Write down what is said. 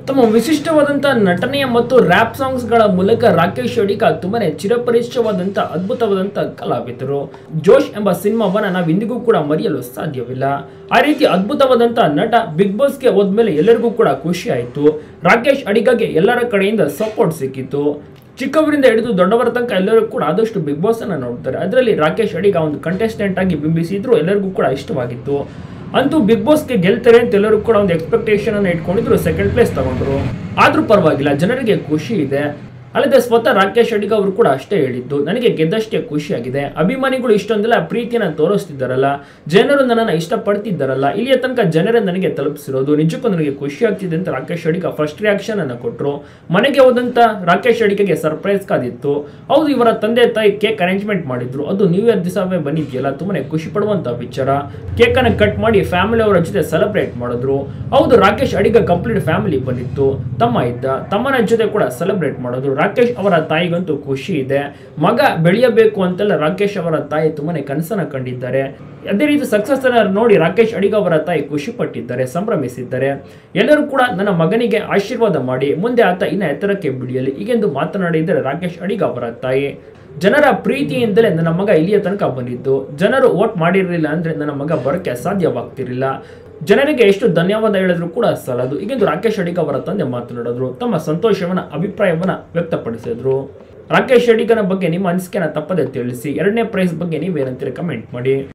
ತಮ್ಮ ವಿಶಿಷ್ಟವಾದಂಥ ನಟನೆಯ ಮತ್ತು ರ್ಯಾಪ್ ಸಾಂಗ್ಸ್ಗಳ ಮೂಲಕ ರಾಕೇಶ್ ಅಡಿಗ ತುಂಬಾನೇ ಚಿರಪರಿಚಿತವಾದಂಥ ಅದ್ಭುತವಾದಂಥ ಕಲಾವಿದರು ಜೋಶ್ ಎಂಬ ಸಿನಿಮಾವನ್ನ ನಾವು ಇಂದಿಗೂ ಕೂಡ ಮರೆಯಲು ಸಾಧ್ಯವಿಲ್ಲ ಆ ರೀತಿ ಅದ್ಭುತವಾದಂಥ ನಟ ಬಿಗ್ ಬಾಸ್ಗೆ ಹೋದ್ಮೇಲೆ ಎಲ್ಲರಿಗೂ ಕೂಡ ಖುಷಿ ಆಯಿತು ರಾಕೇಶ್ ಅಡಿಗಗೆ ಎಲ್ಲರ ಕಡೆಯಿಂದ ಸಪೋರ್ಟ್ ಸಿಕ್ಕಿತ್ತು ಚಿಕ್ಕವರಿಂದ ಹಿಡಿದು ದೊಡ್ಡವರ ತನಕ ಎಲ್ಲರೂ ಕೂಡ ಆದಷ್ಟು ಬಿಗ್ ಬಾಸ್ ಅನ್ನ ನೋಡ್ತಾರೆ ಅದರಲ್ಲಿ ರಾಕೇಶ್ ಅಡಿಗ ಒಂದು ಕಂಟೆಸ್ಟೆಂಟ್ ಆಗಿ ಬಿಂಬಿಸಿದ್ರು ಎಲ್ಲರಿಗೂ ಕೂಡ ಇಷ್ಟವಾಗಿತ್ತು ಅಂತೂ ಬಿಗ್ ಬಾಸ್ಗೆ ಗೆಲ್ತಾರೆ ಅಂತ ಎಲ್ಲರೂ ಕೂಡ ಒಂದು ಎಕ್ಸ್ಪೆಕ್ಟೇಷನ್ ಅನ್ನು ಇಟ್ಕೊಂಡಿದ್ರು ಸೆಕೆಂಡ್ ಪ್ಲೇಸ್ ತಗೊಂಡ್ರು ಆದ್ರೂ ಪರವಾಗಿಲ್ಲ ಜನರಿಗೆ ಖುಷಿ ಇದೆ ಅಲ್ಲದೆ ಸ್ವತಃ ರಾಕೇಶ್ ಅಡಿಗ ಅವರು ಕೂಡ ಅಷ್ಟೇ ಹೇಳಿದ್ದು ನನಗೆ ಗೆದ್ದಷ್ಟೇ ಖುಷಿಯಾಗಿದೆ ಅಭಿಮಾನಿಗಳು ಇಷ್ಟೊಂದೆಲ್ಲ ಪ್ರೀತಿಯನ್ನು ತೋರಿಸ್ತಿದ್ದಾರಲ್ಲ ಜನರು ನನ್ನನ್ನು ಇಷ್ಟಪಡ್ತಿದ್ದಾರಲ್ಲ ಇಲ್ಲಿಯ ತನಕ ಜನರೇ ನನಗೆ ತಲುಪಿಸಿರೋದು ನಿಜಕ್ಕೂ ನನಗೆ ಖುಷಿ ಆಗ್ತಿದೆ ಅಂತ ರಾಕೇಶ್ ಅಡಿಗ ಫಸ್ಟ್ ರಿಯಾಕ್ಷನ್ ಅನ್ನು ಕೊಟ್ಟರು ಮನೆಗೆ ಹೋದಂತ ರಾಕೇಶ್ ಅಡಿಗೆಗೆ ಸರ್ಪ್ರೈಸ್ ಕಾದಿತ್ತು ಹೌದು ಇವರ ತಂದೆ ತಾಯಿ ಕೇಕ್ ಅರೇಂಜ್ಮೆಂಟ್ ಮಾಡಿದ್ರು ಅದು ನ್ಯೂ ಇಯರ್ ದಿವಸವೇ ಬಂದಿದೆಯಲ್ಲ ತುಂಬಾನೇ ಖುಷಿ ಪಡುವಂತ ವಿಚಾರ ಕೇಕ್ ಅನ್ನು ಕಟ್ ಮಾಡಿ ಫ್ಯಾಮಿಲಿ ಅವರ ಜೊತೆ ಸೆಲೆಬ್ರೇಟ್ ಮಾಡಿದ್ರು ಹೌದು ರಾಕೇಶ್ ಅಡಿಗ ಕಂಪ್ಲೀಟ್ ಫ್ಯಾಮಿಲಿ ಬಂದಿತ್ತು ತಮ್ಮ ಇದ್ದ ತಮ್ಮನ ಜೊತೆ ಕೂಡ ಸೆಲೆಬ್ರೇಟ್ ಮಾಡಿದ್ರು ರಾಕೇಶ್ ಅವರ ತಾಯಿಗಂತೂ ಖುಷಿ ಇದೆ ಮಗ ಬೆಳೆಯಬೇಕು ಅಂತೆಲ್ಲ ರಾಕೇಶ್ ಅವರ ತಾಯಿ ತುಂಬಾನೇ ಕನಸನ್ನ ಕಂಡಿದ್ದಾರೆ ಅದೇ ರೀತಿ ಸಕ್ಸಸ್ ನೋಡಿ ರಾಕೇಶ್ ಅಡಿಗ ಅವರ ತಾಯಿ ಖುಷಿ ಪಟ್ಟಿದ್ದಾರೆ ಸಂಭ್ರಮಿಸಿದ್ದಾರೆ ಎಲ್ಲರೂ ಕೂಡ ನನ್ನ ಮಗನಿಗೆ ಆಶೀರ್ವಾದ ಮಾಡಿ ಮುಂದೆ ಆತ ಇನ್ನ ಎತ್ತರಕ್ಕೆ ಬಿಡಿಯಲಿ ಹೀಗೆಂದು ಮಾತನಾಡಿದ್ದಾರೆ ರಾಕೇಶ್ ಅಡಿಗ ಅವರ ತಾಯಿ ಜನರ ಪ್ರೀತಿಯಿಂದಲೇ ನನ್ನ ಮಗ ಇಲ್ಲಿಯ ತನಕ ಬಂದಿದ್ದು ಜನರು ವೋಟ್ ಮಾಡಿರಲಿಲ್ಲ ಅಂದ್ರೆ ನನ್ನ ಮಗ ಬರೋಕ್ಕೆ ಸಾಧ್ಯವಾಗ್ತಿರಲಿಲ್ಲ ಜನರಿಗೆ ಎಷ್ಟು ಧನ್ಯವಾದ ಹೇಳಿದ್ರು ಕೂಡ ಸಾಲದು ಹೀಗೆಂದು ರಾಕೇಶ್ ಅಡಿಗ ಅವರ ತಂದೆ ಮಾತನಾಡಿದ್ರು ತಮ್ಮ ಸಂತೋಷವನ್ನ ಅಭಿಪ್ರಾಯವನ್ನ ವ್ಯಕ್ತಪಡಿಸಿದ್ರು ರಾಕೇಶ್ ಅಡಿಗನ ಬಗ್ಗೆ ನಿಮ್ಮ ಅನಿಸಿಕೆನ ತಪ್ಪದೆ ತಿಳಿಸಿ ಎರಡನೇ ಪ್ರೈಸ್ ಬಗ್ಗೆ ನೀವೇನಂತೀರಿ ಕಮೆಂಟ್ ಮಾಡಿ